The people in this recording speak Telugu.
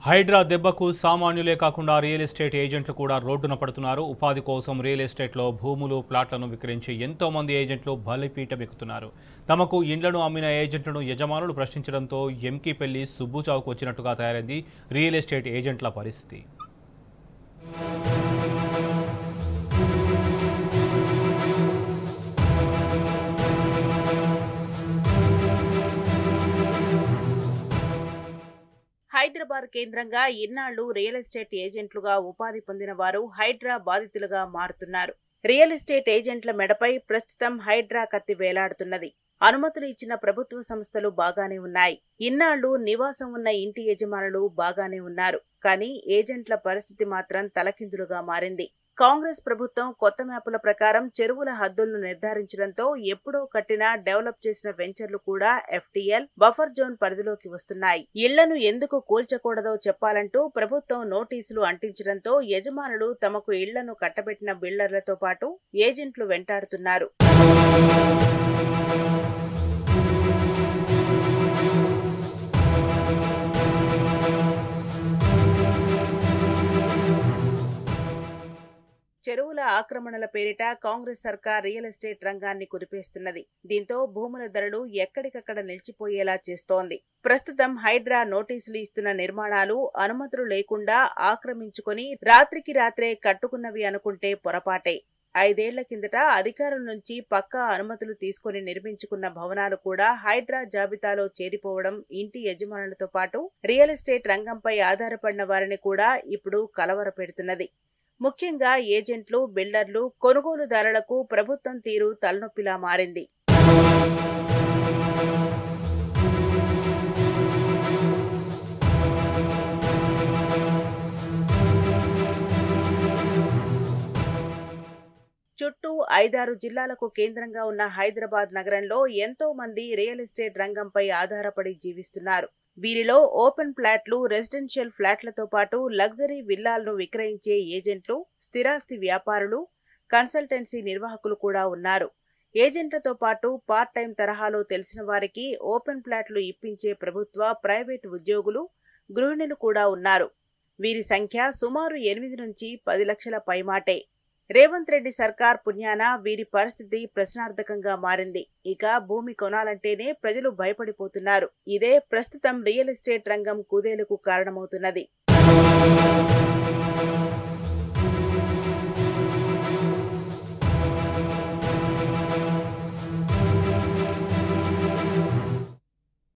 హైడ్రా దెబ్బకు సామాన్యులే కాకుండా రియల్ ఎస్టేట్ ఏజెంట్లు కూడా రోడ్డున పడుతున్నారు ఉపాధి కోసం రియల్ ఎస్టేట్లో భూములు ప్లాట్లను విక్రయించి ఎంతో మంది ఏజెంట్లు బలిపీఠం ఎక్కుతున్నారు తమకు ఇండ్లను అమ్మిన ఏజెంట్లను యజమానులు ప్రశ్నించడంతో ఎంకి పెళ్లి సుబ్బు చావుకు వచ్చినట్టుగా తయారైంది రియల్ ఎస్టేట్ ఏజెంట్ల పరిస్థితి హైదరాబాద్ కేంద్రంగా ఇన్నాళ్లు రియల్ ఎస్టేట్ ఏజెంట్లుగా ఉపాధి పొందిన వారు హైడ్రా బాధితులుగా మారుతున్నారు రియల్ ఎస్టేట్ ఏజెంట్ల మెడపై ప్రస్తుతం హైడ్రా కత్తి వేలాడుతున్నది అనుమతులు ఇచ్చిన ప్రభుత్వ సంస్థలు బాగానే ఉన్నాయి ఇన్నాళ్లు నివాసం ఉన్న ఇంటి యజమానులు బాగానే ఉన్నారు కానీ ఏజెంట్ల పరిస్థితి మాత్రం తలకిందులుగా మారింది కాంగ్రెస్ ప్రభుత్వం కొత్త మ్యాపుల ప్రకారం చెరువుల హద్దులను నిర్ధారించడంతో ఎప్పుడో కట్టిన డెవలప్ చేసిన వెంచర్లు కూడా ఎఫ్టీఎల్ బఫర్ జోన్ పరిధిలోకి వస్తున్నాయి ఇళ్లను ఎందుకు కూల్చకూడదో చెప్పాలంటూ ప్రభుత్వం నోటీసులు అంటించడంతో యజమానులు తమకు ఇళ్లను కట్టబెట్టిన బిల్డర్లతో పాటు ఏజెంట్లు వెంటాడుతున్నారు చెరువుల ఆక్రమణల పేరిట కాంగ్రెస్ సర్కార్ రియల్ ఎస్టేట్ రంగాన్ని కుదిపేస్తున్నది దీంతో భూముల ధరలు ఎక్కడికక్కడ నిలిచిపోయేలా చేస్తోంది ప్రస్తుతం హైడ్రా నోటీసులు ఇస్తున్న నిర్మాణాలు అనుమతులు లేకుండా ఆక్రమించుకొని రాత్రికి రాత్రే కట్టుకున్నవి అనుకుంటే పొరపాటే ఐదేళ్ల కిందట అధికారుల నుంచి పక్కా అనుమతులు తీసుకుని నిర్మించుకున్న భవనాలు కూడా హైడ్రా జాబితాలో చేరిపోవడం ఇంటి యజమానులతో పాటు రియల్ ఎస్టేట్ రంగంపై ఆధారపడిన వారిని కూడా ఇప్పుడు కలవరపెడుతున్నది ముఖ్యంగా ఏజెంట్లు బిల్డర్లు కొనుగోలుదారులకు ప్రభుత్వం తీరు తలనొప్పిలా మారింది చుట్టూ ఐదారు జిల్లాలకు కేంద్రంగా ఉన్న హైదరాబాద్ నగరంలో ఎంతో మంది రియల్ ఎస్టేట్ రంగంపై ఆధారపడి జీవిస్తున్నారు వీరిలో ఓపెన్ ఫ్లాట్లు రెసిడెన్షియల్ ఫ్లాట్లతో పాటు లగ్జరీ విల్లాలను విక్రయించే ఏజెంట్లు స్థిరాస్తి వ్యాపారులు కన్సల్టెన్సీ నిర్వాహకులు కూడా ఉన్నారు ఏజెంట్లతో పాటు పార్ట్ టైం తరహాలో తెలిసిన వారికి ఓపెన్ ఫ్లాట్లు ఇప్పించే ప్రభుత్వ ప్రైవేటు ఉద్యోగులు గృహిణులు కూడా ఉన్నారు వీరి సంఖ్య సుమారు ఎనిమిది నుంచి పది లక్షల పైమాటే రేవంత్ రెడ్డి సర్కార్ పుణ్యాన వీరి పరిస్థితి ప్రశ్నార్థకంగా మారింది ఇక భూమి కొనాలంటేనే ప్రజలు భయపడిపోతున్నారు ఇదే ప్రస్తుతం రియల్ ఎస్టేట్ రంగం కుదేలుకు కారణమవుతున్నది